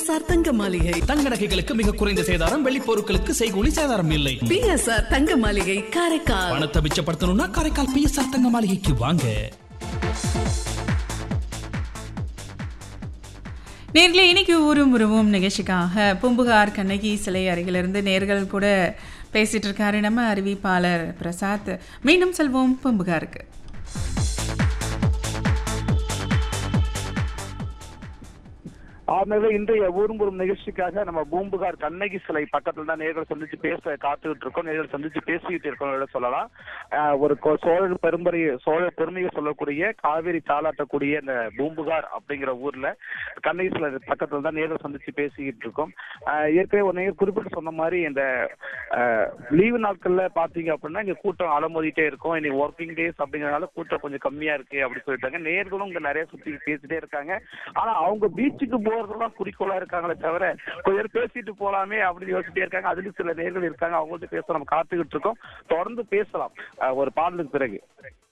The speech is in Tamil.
பிஎஸ்ஆர் தங்க மாளிகை தங்க நகைகளுக்கு மிக குறைந்த சேதாரம் வெள்ளி பொருட்களுக்கு செய்கூலி சேதாரம் இல்லை பிஎஸ்ஆர் தங்க மாளிகை காரைக்கால் பணத்தை மிச்சப்படுத்தணும்னா காரைக்கால் பிஎஸ்ஆர் தங்க மாளிகைக்கு வாங்க நேர்களே இன்னைக்கு ஊரும் உருவும் நிகழ்ச்சிக்காக பூம்புகார் கண்ணகி சிலை அருகிலிருந்து நேர்கள் கூட பேசிட்டு இருக்காரு நம்ம அறிவிப்பாளர் பிரசாத் மீண்டும் செல்வோம் பூம்புகாருக்கு ஆகவே இன்றைய ஊர்ம்புறும் நிகழ்ச்சிக்காக நம்ம பூம்புகார் கண்ணகி சிலை பக்கத்துல தான் நேர்கள் சந்திச்சு பேச காத்துக்கிட்டு இருக்கோம் நேர்கள் சந்திச்சு பேசிக்கிட்டு இருக்கோம் சொல்லலாம் ஆஹ் ஒரு கொ- சோழர் பெரும்பறை சோழர் பெருமையை சொல்லக்கூடிய காவேரி தாளாட்டக்கூடிய இந்த பூம்புகார் அப்படிங்கிற ஊர்ல கண்ணகி சிலை பக்கத்துல தான் நேர்கள் சந்திச்சு பேசிக்கிட்டு இருக்கோம் ஆஹ் ஏற்கனவே ஒரு நேர் குறிப்பிட்டு சொன்ன மாதிரி இந்த லீவு நாட்கள்ல பாத்தீங்க அப்படின்னா இங்க கூட்டம் அலமோதிட்டே இருக்கும் இன்னைக்கு ஒர்க்கிங் டேஸ் அப்படிங்கறதுனால கூட்டம் கொஞ்சம் கம்மியா இருக்கு அப்படின்னு சொல்லிட்டாங்க நேர்களும் இங்க நிறைய சுத்தி பேசிட்டே இருக்காங்க ஆனா அவங்க பீச்சுக்கு போறதெல்லாம் குறிக்கோளா இருக்காங்களே தவிர கொஞ்ச நேரம் பேசிட்டு போலாமே அப்படின்னு யோசிச்சுட்டே இருக்காங்க அதுலயும் சில நேர்கள் இருக்காங்க அவங்கள்ட்ட பேச நம்ம காத்துக்கிட்டு இருக்கோம் தொடர்ந்து பேசலாம் அஹ் ஒரு பாடலுக்கு பிறகு